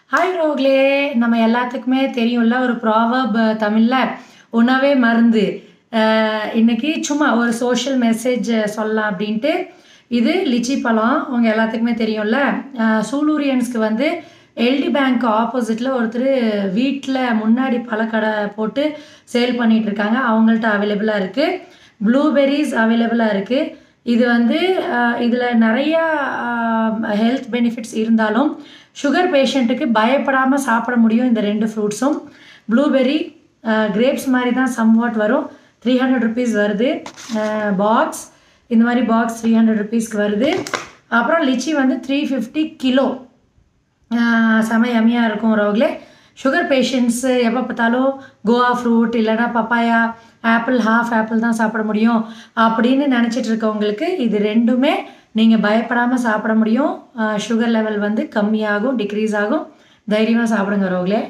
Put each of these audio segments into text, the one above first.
hi ரோக்லே நம்ம எல்லாத்துக்குமே தெரியும்ல ஒரு ப்ராவர்ப் தமிழில் உணவே மருந்து அஹ் இன்னைக்கு சும்மா ஒரு சோஷியல் மெசேஜ் சொல்லலாம் அப்படின்ட்டு இது லிச்சி பழம் உங்க எல்லாத்துக்குமே தெரியும்ல அஹ் சூலூரியன்ஸ்க்கு வந்து எல்டி பேங்க் ஆப்போசிட்டில் ஒருத்தர் வீட்டில் முன்னாடி பழக்கடை போட்டு சேல் பண்ணிட்டு இருக்காங்க அவங்கள்ட்ட அவைலபிளாக இருக்குது ப்ளூபெர்ரிஸ் அவைலபிளாக இருக்குது இது வந்து இதில் நிறையா ஹெல்த் பெனிஃபிட்ஸ் இருந்தாலும் சுகர் பேஷண்ட்டுக்கு பயப்படாமல் சாப்பிட முடியும் இந்த ரெண்டு ஃப்ரூட்ஸும் ப்ளூபெர்ரி கிரேப்ஸ் மாதிரி தான் சம்வாட் வரும் த்ரீ ஹண்ட்ரட் ருபீஸ் வருது பாக்ஸ் இந்த மாதிரி பாக்ஸ் த்ரீ ஹண்ட்ரட் ருபீஸ்க்கு வருது அப்புறம் லிச்சி வந்து த்ரீ ஃபிஃப்டி கிலோ செம யம்மியாக இருக்கும் ரோக்லே சுகர் பேஷண்ட்ஸு எப்போ பார்த்தாலும் கோவா ஃப்ரூட் இல்லைன்னா பப்பாயா ஆப்பிள் ஹாஃப் ஆப்பிள் தான் சாப்பிட முடியும் அப்படின்னு நினச்சிட்டு இருக்கவங்களுக்கு இது ரெண்டுமே நீங்கள் பயப்படாமல் சாப்பிட முடியும் சுகர் லெவல் வந்து கம்மியாகும் டிக்ரீஸ் ஆகும் தைரியமாக சாப்பிடுங்க ரோக்லே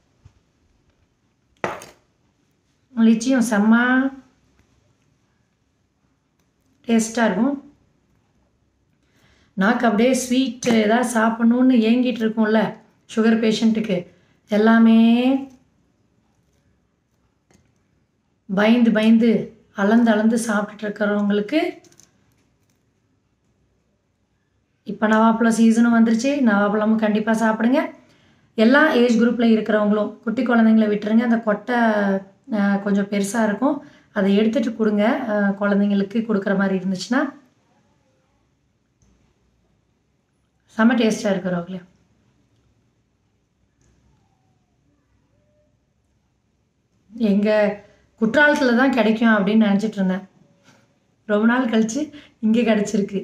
லிச்சியும் செம்ம டேஸ்ட்டாக இருக்கும் நாக்கு அப்படியே ஸ்வீட் ஏதாவது சாப்பிட்ணுன்னு ஏங்கிட்டு இருக்கும்ல சுகர் பேஷண்ட்டுக்கு எல்லாமே பயந்து பயந்து அளந்து அளந்து சாப்பிட்டுட்டு இருக்கிறவங்களுக்கு இப்போ நவாப்பழம் சீசனும் வந்துருச்சு நவாப்பழமும் கண்டிப்பாக சாப்பிடுங்க எல்லா ஏஜ் குரூப்பில் இருக்கிறவங்களும் குட்டி குழந்தைங்கள விட்டுருங்க அந்த கொட்டை அஹ், கொஞ்சம் பெருசாக இருக்கும் அதை எடுத்துகிட்டு கொடுங்க அஹ், குழந்தைங்களுக்கு கொடுக்குற மாதிரி இருந்துச்சுன்னா செம்ம டேஸ்ட்டாக இருக்கிறவங்களே எங்கள் குற்றாலத்தில் தான் கிடைக்கும் அப்படின்னு நினச்சிட்டு இருந்தேன் ரொம்ப நாள் கழித்து இங்கே கிடச்சிருக்கு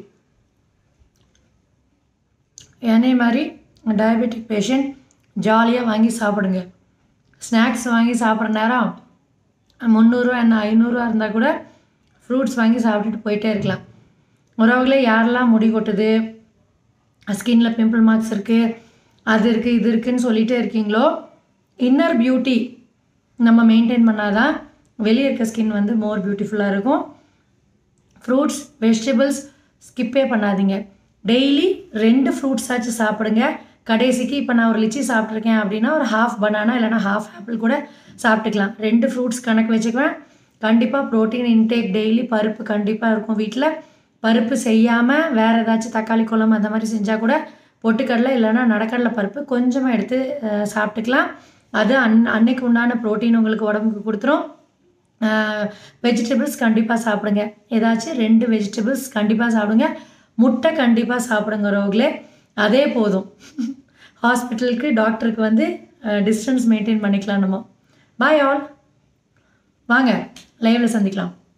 என்னை மாதிரி டயபெட்டிக் பேஷண்ட் ஜாலியாக வாங்கி சாப்பிடுங்க ஸ்நாக்ஸ் வாங்கி சாப்பிட்ற நேரம் முந்நூறுரூவா என்ன ஐநூறுரூவா இருந்தால் கூட ஃப்ரூட்ஸ் வாங்கி சாப்பிட்டுட்டு போயிட்டே இருக்கலாம் உறவுகளே யாரெல்லாம் முடி கொட்டுது ஸ்கின்ல பிம்பிள் மார்க்ஸ் இருக்குது அது இருக்குது இது இருக்குன்னு சொல்லிகிட்டே இருக்கீங்களோ இன்னர் பியூட்டி நம்ம மெயின்டைன் பண்ணாதான் வெளியே இருக்க ஸ்கின் வந்து மோர் பியூட்டிஃபுல்லாக இருக்கும் ஃப்ரூட்ஸ் வெஜிடபிள்ஸ் ஸ்கிப்பே பண்ணாதீங்க டெய்லி ரெண்டு ஃப்ரூட்ஸ் ஆச்சு சாப்பிடுங்க கடைசிக்கு இப்போ நான் ஒரு லிச்சி சாப்பிட்ருக்கேன் அப்படின்னா ஒரு ஹாஃப் பனானா இல்லைனா ஹாஃப் ஆப்பிள் கூட சாப்பிட்டுக்கலாம் ரெண்டு ஃப்ரூட்ஸ் கணக்கு வச்சுக்குவேன் கண்டிப்பாக ப்ரோட்டீன் இன்டேக் டெய்லி பருப்பு கண்டிப்பாக இருக்கும் வீட்டில் பருப்பு செய்யாமல் வேறு ஏதாச்சும் தக்காளி குழம்பு அந்த மாதிரி செஞ்சால் கூட பொட்டுக்கடலை இல்லைன்னா நடக்கடலை பருப்பு கொஞ்சமாக எடுத்து அஹ், சாப்பிட்டுக்கலாம் அது அன் அன்னைக்கு உண்டான ப்ரோட்டீன் உங்களுக்கு உடம்புக்கு கொடுத்துரும் வெஜிடபிள்ஸ் கண்டிப்பாக சாப்பிடுங்க ஏதாச்சும் ரெண்டு வெஜிடபிள்ஸ் கண்டிப்பாக சாப்பிடுங்க முட்டை கண்டிப்பாக சாப்பிடுங்க ரோக்லே அதே போதும் ஹாஸ்பிட்டலுக்கு டாக்டருக்கு வந்து டிஸ்டன்ஸ் மெயின்டைன் பண்ணிக்கலாம் நம்ம பாய் ஆல் வாங்க லைவில் சந்திக்கலாம்